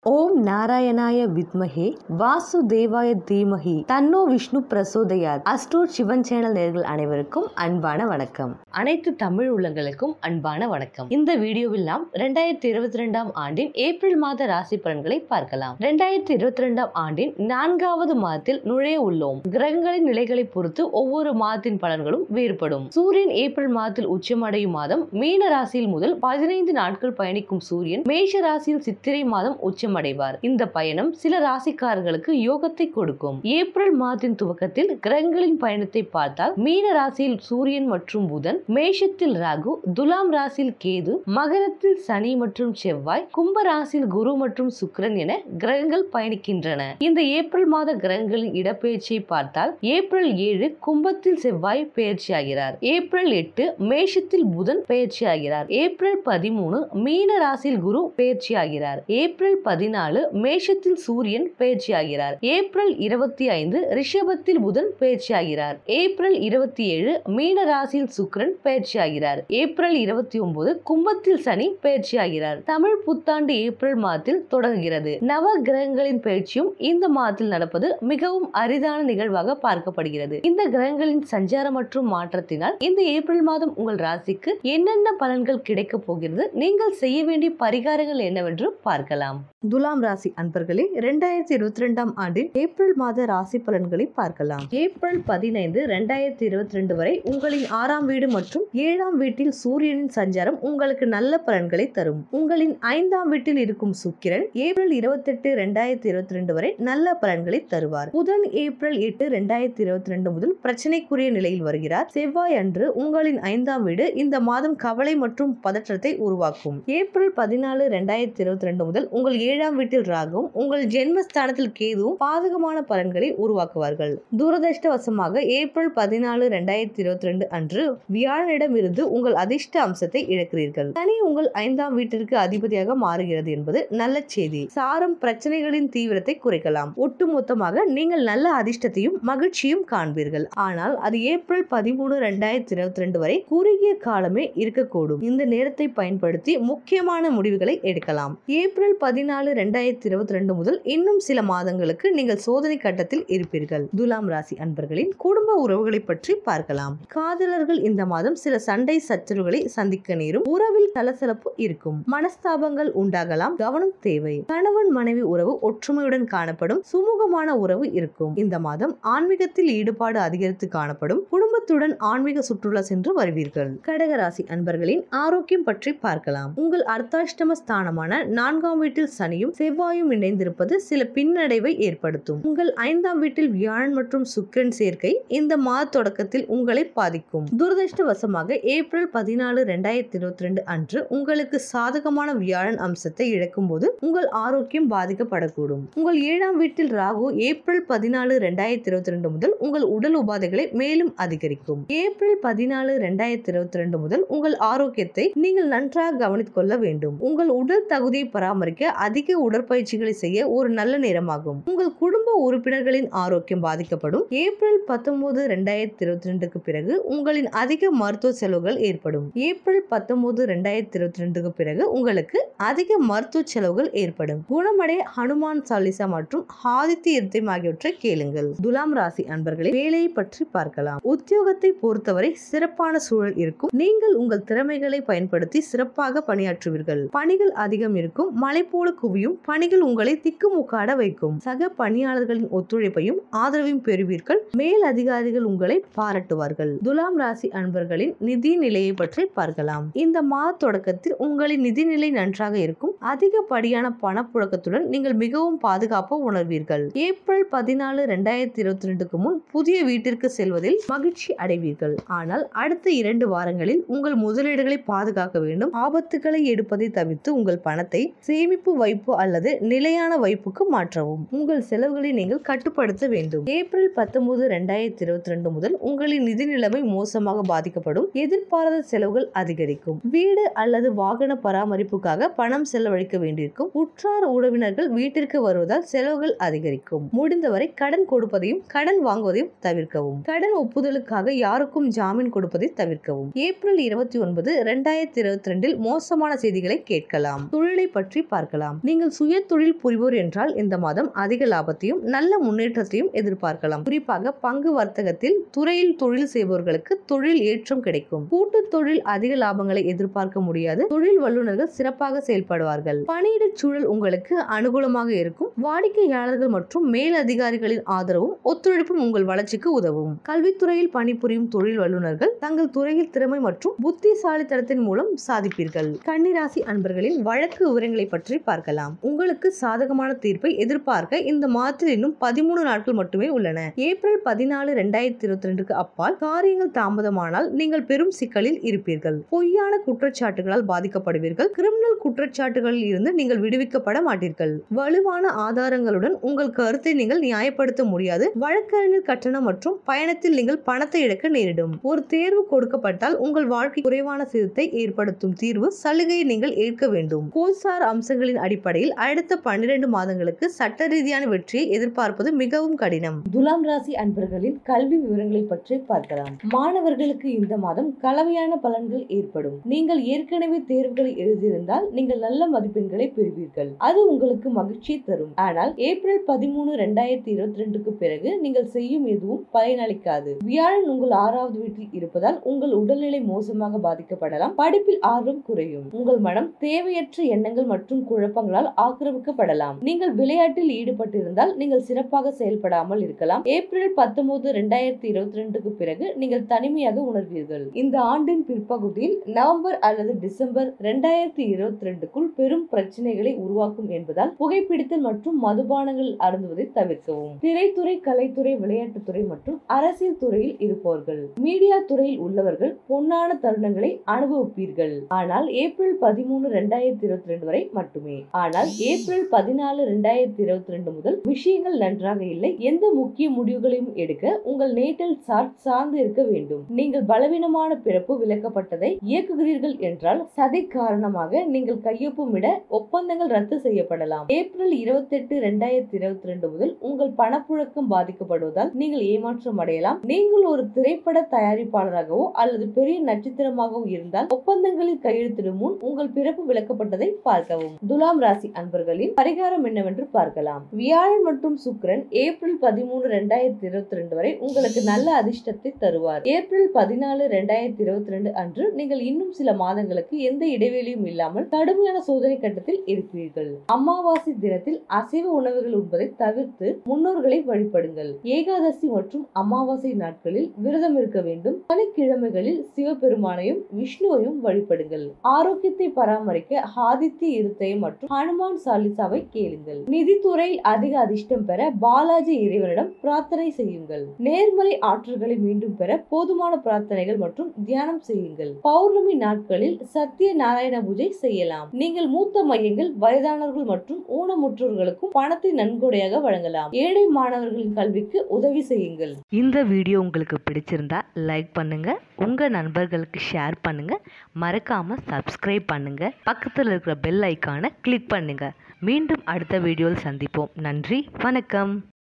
ஓம் நாராயணாய வித்மஹே வாசுதேவாய தீமஹி தன்னோ விஷ்ணு பிரசோதயாத் அஸ்ட்ரோட் சிவன் சேனல் நேர்கள் அனைவருக்கும் அன்பான வணக்கம் அனைத்து தமிழ் உள்ளங்களுக்கும் அன்பான வணக்கம் இந்த வீடியோவில் நாம் ரெண்டாயிரத்தி இருபத்தி ரெண்டாம் ஆண்டின் ஏப்ரல் மாத ராசி பலன்களை பார்க்கலாம் ரெண்டாயிரத்தி இருபத்தி ரெண்டாம் ஆண்டின் நான்காவது மாதத்தில் நுழைய உள்ளோம் கிரகங்களின் நிலைகளை பொறுத்து ஒவ்வொரு மாதத்தின் பலன்களும் வேறுபடும் சூரியன் ஏப்ரல் மாதத்தில் உச்சமடையும் மாதம் மீன ராசியில் முதல் பதினைந்து நாட்கள் பயணிக்கும் சூரியன் மேஷ ராசியில் சித்திரை மாதம் உச்சமடைவார் இந்த பயணம் சில ராசிக்காரர்களுக்கு யோகத்தை கொடுக்கும் ஏப்ரல் மாதத்தின் துவக்கத்தில் கிரகங்களின் பயணத்தை பார்த்தால் மீன ராசியில் சூரியன் மற்றும் புதன் மேஷத்தில் ராகு துலாம் ராசியில் கேது மகரத்தில் சனி மற்றும் செவ்வாய் கும்ப ராசியில் குரு மற்றும் சுக்கிரன் என கிரகங்கள் பயணிக்கின்றன இந்த ஏப்ரல் மாத கிரகங்களின் இடப்பெயர்ச்சியை பார்த்தால் ஏப்ரல் ஏழு கும்பத்தில் செவ்வாய் பெயர்ச்சியாகிறார் ஏப்ரல் எட்டு மேஷத்தில் புதன் பெயர்ச்சியாகிறார் ஏப்ரல் பதிமூணு மீன ராசியில் குரு பெயர்ச்சியாகிறார் ஏப்ரல் பதினாலு மேஷத்தில் சூரியன் பெயர்ச்சியாகிறார் ஏப்ரல் இருபத்தி ஐந்து ரிஷபத்தில் புதன் பெயர்ச்சியாகிறார் ஏப்ரல் இருபத்தி ஏழு மீன ராசியில் சுக்கிரன் பெயர்ச்சியாகிறார் ஏப்ரல் இருபத்தி ஒன்பது கும்பத்தில் சனி பெயர்ச்சியாகிறார் தமிழ் புத்தாண்டு ஏப்ரல் மாதத்தில் தொடங்குகிறது நவ கிரகங்களின் பயிற்சியும் இந்த மாதத்தில் நடப்பது மிகவும் அரிதான நிகழ்வாக பார்க்கப்படுகிறது இந்த கிரகங்களின் சஞ்சாரம் மற்றும் மாற்றத்தினால் இந்த ஏப்ரல் மாதம் உங்கள் ராசிக்கு என்னென்ன பலன்கள் கிடைக்க போகிறது நீங்கள் செய்ய வேண்டிய பரிகாரங்கள் என்னவென்று பார்க்கலாம் துலாம் ராசி அன்பர்களே இரண்டாயிரத்தி இருபத்தி ரெண்டாம் ஆண்டின் ஏப்ரல் மாத ராசி பலன்களை பார்க்கலாம் ஏப்ரல் பதினைந்து இரண்டாயிரத்தி இருபத்தி ரெண்டு வரை உங்களின் ஆறாம் வீடு மற்றும் ஏழாம் வீட்டில் சூரியனின் சஞ்சாரம் உங்களுக்கு நல்ல பலன்களை தரும் உங்களின் ஐந்தாம் வீட்டில் இருக்கும் சுக்கிரன் ஏப்ரல் இருபத்தெட்டு இரண்டாயிரத்தி இருபத்தி ரெண்டு வரை நல்ல பலன்களை தருவார் புதன் ஏப்ரல் எட்டு இரண்டாயிரத்தி இருபத்தி ரெண்டு முதல் பிரச்சனைக்குரிய நிலையில் வருகிறார் செவ்வாய் அன்று உங்களின் ஐந்தாம் வீடு இந்த மாதம் கவலை மற்றும் பதற்றத்தை உருவாக்கும் ஏப்ரல் பதினாலு இரண்டாயிரத்தி இருபத்தி ரெண்டு முதல் உங்கள் ஏழாம் வீட்டில் ராகும் உங்கள் ஜென்மஸ்தானத்தில் கேதுவும் பாதகமான பலன்களை உருவாக்குவார்கள் துரதிருஷ்டவசமாக ஏப்ரல் பதினாலு இரண்டாயிரத்தி இருபத்தி ரெண்டு அன்று வியாழனிடம் இருந்து உங்கள் அதிர்ஷ்ட அம்சத்தை இழக்கிறீர்கள் சனி உங்கள் ஐந்தாம் வீட்டிற்கு அதிபதியாக மாறுகிறது என்பது நல்ல செய்தி சாரம் பிரச்சனைகளின் தீவிரத்தை குறைக்கலாம் ஒட்டுமொத்தமாக நீங்கள் நல்ல அதிர்ஷ்டத்தையும் மகிழ்ச்சியும் காண்பீர்கள் ஆனால் அது ஏப்ரல் பதிமூணு இரண்டாயிரத்தி இருபத்தி ரெண்டு வரை குறுகிய காலமே இருக்கக்கூடும் இந்த நேரத்தை பயன்படுத்தி முக்கியமான முடிவுகளை எடுக்கலாம் ஏப்ரல் பதினாலு இரண்டாயிரத்தி இருபத்தி ரெண்டு முதல் இன்னும் சில மாதங்களுக்கு நீங்கள் சோதனை கட்டத்தில் இருப்பீர்கள் துலாம் ராசி அன்பர்களின் குடும்ப உறவுகளை பற்றி பார்க்கலாம் காதலர்கள் இந்த மாதம் சில சண்டை சச்சரவுகளை சந்திக்க நேரும் உறவில் சலசலப்பு இருக்கும் மனஸ்தாபங்கள் உண்டாகலாம் கவனம் தேவை கணவன் மனைவி உறவு ஒற்றுமையுடன் காணப்படும் சுமூகமான உறவு இருக்கும் இந்த மாதம் ஆன்மீகத்தில் ஈடுபாடு அதிகரித்து காணப்படும் குடும்பத்துடன் ஆன்மீக சுற்றுலா சென்று வருவீர்கள் கடகராசி அன்பர்களின் ஆரோக்கியம் பற்றி பார்க்கலாம் உங்கள் அர்த்தாஷ்டம ஸ்தானமான நான்காம் வீட்டில் சனியும் செவ்வாயும் இணைந்திருப்பது சில பின்னடைவை ஏற்படுத்தும் உங்கள் ஐந்தாம் வீட்டில் வியாழன் மற்றும் சுக்கிரன் சேர்க்கை இந்த மாத தொடக்கத்தில் உங்களை பாதிக்கும் துரதிருஷ்டவசமாக ஏப்ரல் பதினாலு இரண்டாயிரத்தி இருபத்தி ரெண்டு அன்று உங்களுக்கு சாதகமான வியாழன் அம்சத்தை இழக்கும் போது உங்கள் ஆரோக்கியம் பாதிக்கப்படக்கூடும் உங்கள் ஏழாம் வீட்டில் ராகு ஏப்ரல் பதினாலு இரண்டாயிரத்தி இருபத்தி ரெண்டு முதல் உங்கள் உடல் உபாதைகளை மேலும் அதிகரிக்கும் ஏப்ரல் பதினாலு இரண்டாயிரத்தி இருபத்தி ரெண்டு முதல் உங்கள் ஆரோக்கியத்தை நீங்கள் நன்றாக கவனித்துக் கொள்ள வேண்டும் உங்கள் உடல் தகுதியை பராமரிக்க அதிக உடற்பயிற்சிகளை செய்ய ஒரு நல்ல நேரமாகும் உங்கள் குடும்ப உறுப்பினர்களின் ஆரோக்கியம் பாதிக்கப்படும் ஏப்ரல் பத்தொன்பது இரண்டாயிரத்தி இருபத்தி ரெண்டுக்கு பிறகு உங்களின் அதிக மருத்துவ செலவுகள் ஏற்படும் ஏப்ரல் பத்தொன்பது இரண்டாயிரத்தி இருபத்தி ரெண்டுக்கு பிறகு உங்களுக்கு அதிக மருத்துவ செலவுகள் ஏற்படும் குணமடைய ஹனுமான் சாலிசா மற்றும் ஆதித்ய இருத்தம் ஆகியவற்றை கேளுங்கள் துலாம் ராசி அன்பர்களை வேலையை பற்றி பார்க்கலாம் உத்தியோகத்தை பொறுத்தவரை சிறப்பான சூழல் இருக்கும் நீங்கள் உங்கள் திறமைகளை பயன்படுத்தி சிறப்பாக பணியாற்றுவீர்கள் பணிகள் அதிகம் இருக்கும் மலை போல குவியும் பணிகள் உங்களை திக்குமுக்காட வைக்கும் சக பணியாளர்களின் ஒத்துழைப்பையும் ஆதரவையும் பெறுவீர்கள் மேல் அதிகாரிகள் உங்களை பாராட்டுவார்கள் துலாம் ராசி அன்பர்களின் நிதி நிலையை பற்றி பார்க்கலாம் இந்த மாத தொடக்கத்தில் உங்களின் நிதிநிலை நன்றாக இருக்கும் அதிகப்படியான பணப்புழக்கத்துடன் நீங்கள் மிகவும் பாதுகாப்பாக உணர்வீர்கள் ஏப்ரல் பதினாலு இரண்டாயிரத்தி இருபத்தி ரெண்டுக்கு முன் புதிய வீட்டிற்கு செல்வதில் மகிழ்ச்சி அடைவீர்கள் ஆனால் அடுத்த இரண்டு வாரங்களில் உங்கள் முதலீடுகளை பாதுகாக்க வேண்டும் ஆபத்துகளை எடுப்பதை தவிர்த்து உங்கள் பணத்தை சேமிப்பு வைப்பு அல்லது நிலையான வைப்புக்கு மாற்றவும் உங்கள் செலவுகளை நீங்கள் கட்டுப்படுத்த வேண்டும் ஏப்ரல் பத்தொன்பது இரண்டாயிரத்தி இருபத்தி ரெண்டு முதல் உங்களின் நிதி நிலைமை மோசமாக பாதிக்கப்படும் எதிர்பாராத செலவுகள் அதிகரிக்கும் வீடு அல்லது வாகன பராமரிப்புக்காக பணம் செலவழிக்க வேண்டியிருக்கும் உற்றார் உறவினர்கள் வீட்டிற்கு வருவதால் செலவுகள் அதிகரிக்கும் முடிந்தவரை கடன் கொடுப்பதையும் கடன் வாங்குவதையும் தவிர்க்கவும் கடன் ஒப்புதலுக்கு உங்களுக்காக யாருக்கும் ஜாமீன் கொடுப்பதை தவிர்க்கவும் ஏப்ரல் இருபத்தி ஒன்பது ரெண்டாயிரத்தி இருபத்தி ரெண்டில் மோசமான செய்திகளை கேட்கலாம் தொழிலை பற்றி பார்க்கலாம் நீங்கள் சுய தொழில் புரிவோர் என்றால் இந்த மாதம் அதிக லாபத்தையும் நல்ல முன்னேற்றத்தையும் எதிர்பார்க்கலாம் குறிப்பாக பங்கு வர்த்தகத்தில் துறையில் தொழில் செய்பவர்களுக்கு தொழில் ஏற்றம் கிடைக்கும் கூட்டு தொழில் அதிக லாபங்களை எதிர்பார்க்க முடியாது தொழில் வல்லுநர்கள் சிறப்பாக செயல்படுவார்கள் பணியிடச் சூழல் உங்களுக்கு அனுகூலமாக இருக்கும் வாடிக்கையாளர்கள் மற்றும் மேல் அதிகாரிகளின் ஆதரவும் ஒத்துழைப்பும் உங்கள் வளர்ச்சிக்கு உதவும் கல்வித்துறையில் பணிபுரியும் தொழில் வல்லுநர்கள் தங்கள் துறையில் திறமை மற்றும் புத்திசாலித்தனத்தின் மூலம் சாதிப்பீர்கள் கன்னிராசி அன்பர்களின் வழக்கு விவரங்களை பற்றி பார்க்கலாம் உங்களுக்கு சாதகமான தீர்ப்பை எதிர்பார்க்க இந்த மாதத்தில் இன்னும் பதிமூணு நாட்கள் மட்டுமே உள்ளன ஏப்ரல் பதினாலு ரெண்டாயிரத்தி இருபத்தி ரெண்டுக்கு அப்பால் காரியங்கள் தாமதமானால் நீங்கள் பெரும் சிக்கலில் இருப்பீர்கள் பொய்யான குற்றச்சாட்டுகளால் பாதிக்கப்படுவீர்கள் கிரிமினல் குற்றச்சாட்டுகளில் இருந்து நீங்கள் விடுவிக்கப்பட மாட்டீர்கள் வலுவான ஆதாரங்களுடன் உங்கள் கருத்தை நீங்கள் நியாயப்படுத்த முடியாது வழக்கறிஞர் கட்டணம் மற்றும் பயணத்தில் நீங்கள் பணத்தை இழக்க நேரிடும் ஒரு தேர்வு கொடுக்கப்பட்டால் உங்கள் வாழ்க்கை குறைவான சேதத்தை ஏற்படுத்தும் தீர்வு சலுகையை நீங்கள் ஏற்க வேண்டும் கோல்சார் அம்சங்களின் அடிப்படையில் அடுத்த பன்னிரண்டு மாதங்களுக்கு சட்ட ரீதியான வெற்றியை எதிர்பார்ப்பது மிகவும் கடினம் துலாம் ராசி அன்பர்களின் கல்வி விவரங்களை பற்றி பார்க்கலாம் மாணவர்களுக்கு இந்த மாதம் கலவையான பலன்கள் ஏற்படும் நீங்கள் ஏற்கனவே தேர்வுகளை எழுதியிருந்தால் நீங்கள் நல்ல மதிப்பெண்களை பெறுவீர்கள் அது உங்களுக்கு மகிழ்ச்சியை தரும் ஆனால் ஏப்ரல் பதிமூணு ரெண்டாயிரத்தி இருபத்தி ரெண்டுக்கு பிறகு நீங்கள் செய்யும் எதுவும் பயனளிக்காது வியாழன் உங்கள் ஆறாவது வீட்டில் இருப்பதால் உங்கள் உடல்நிலை மோசமாக பாதிக்கப்படலாம் படிப்பில் ஆர்வம் குறையும் உங்கள் மனம் தேவையற்ற எண்ணங்கள் மற்றும் குழப்பங்களால் ஆக்கிரமிக்கப்படலாம் நீங்கள் விளையாட்டில் ஈடுபட்டிருந்தால் நீங்கள் சிறப்பாக செயல்படாமல் இருக்கலாம் ஏப்ரல் பத்தொன்பது ரெண்டாயிரத்தி இருபத்தி ரெண்டுக்கு பிறகு நீங்கள் தனிமையாக உணர்வீர்கள் இந்த ஆண்டின் பிற்பகுதியில் நவம்பர் அல்லது டிசம்பர் ரெண்டாயிரத்தி இருபத்தி ரெண்டுக்குள் பெரும் பிரச்சனைகளை உருவாக்கும் என்பதால் புகைப்பிடித்தல் மற்றும் மதுபானங்கள் அருந்துவதை தவிர்க்கவும் திரைத்துறை கலைத்துறை விளையாட்டுத்துறை மற்றும் அரசியல் துறையில் இருப்பவர்கள் மீடியா துறையில் உள்ளவர்கள் பொன்னான தருணங்களை அனுபவிப்பீர்கள் ஆனால் ஏப்ரல் பதிமூணு ரெண்டாயிரத்தி இருபத்தி ரெண்டு வரை மட்டுமே ஆனால் ஏப்ரல் பதினாலு ரெண்டாயிரத்தி இருபத்தி ரெண்டு முதல் விஷயங்கள் நன்றாக இல்லை எந்த முக்கிய முடிவுகளையும் எடுக்க உங்கள் நேட்டல் சார்ட் சார்ந்து இருக்க வேண்டும் நீங்கள் பலவீனமான பிறப்பு விலக்கப்பட்டதை இயக்குகிறீர்கள் என்றால் சதை காரணமாக நீங்கள் கையொப்பமிட ஒப்பந்தங்கள் ரத்து செய்யப்படலாம் ஏப்ரல் இருபத்தி எட்டு ரெண்டாயிரத்தி இருபத்தி ரெண்டு முதல் உங்கள் பணப்புழக்கம் பாதிக்கப்படுவதால் நீங்கள் ஏமாற்றம் அடையலாம் நீங்கள் ஒரு திரைப்பட தயாரிப்பாளராகவோ அல்லது பெரிய நட்சத்திரமாகவோ இருந்தால் ஒப்பந்தங்களில் கையெழுத்திடும் முன் உங்கள் பிறப்பு விளக்கப்பட்டதை பார்க்கவும் துலாம் ராசி அன்பர்களின் பரிகாரம் என்னவென்று பார்க்கலாம் வியாழன் மற்றும் சுக்கிரன் ஏப்ரல் பதிமூணு ரெண்டாயிரத்தி இருபத்தி ரெண்டு வரை உங்களுக்கு நல்ல அதிர்ஷ்டத்தை தருவார் ஏப்ரல் பதினாலு ரெண்டாயிரத்தி இருபத்தி ரெண்டு அன்று நீங்கள் இன்னும் சில மாதங்களுக்கு எந்த இடைவெளியும் இல்லாமல் கடுமையான சோதனை கட்டத்தில் இருப்பீர்கள் அமாவாசை தினத்தில் அசைவ உணவுகள் உண்பதை தவிர்த்து முன்னோர்களை வழிபடுங்கள் ஏகாதசி மற்றும் அமாவாசை நாட்களில் விரதம் இருக்க வேண்டும் சனிக்கிழமைகளில் சிவபெருமானையும் விஷ்ணுவையும் வழிபடுங்கள் ஆரோக்கியத்தை பராமரிக்க ஆதித்ய இருதயம் மற்றும் ஹனுமான் சாலிசாவை கேளுங்கள் நிதித்துறையில் அதிக அதிர்ஷ்டம் பெற பாலாஜி இறைவனிடம் பிரார்த்தனை செய்யுங்கள் நேர்மறை ஆற்றல்களை மீண்டும் பெற போதுமான பிரார்த்தனைகள் மற்றும் தியானம் செய்யுங்கள் பௌர்ணமி நாட்களில் சத்திய நாராயண பூஜை செய்யலாம் நீங்கள் மூத்த மையங்கள் வயதானவர்கள் மற்றும் ஊனமுற்றோர்களுக்கும் பணத்தை நன்கொடையாக வழங்கலாம் ஏழை மாணவர்களின் கல்விக்கு உதவி செய்யுங்கள் இந்த வீடியோ உங்களுக்கு பிடிச்சிருந்தா லைக் பண்ணுங்க உங்க நண்பர்களுக்கு ஷேர் பண்ணுங்க மறக்காம சப்ஸ்கிரைப் பண்ணுங்க பக்கத்தில் இருக்கிற பெல் ஐக்கானை கிளிக் பண்ணுங்க மீண்டும் அடுத்த வீடியோவில் சந்திப்போம் நன்றி வணக்கம்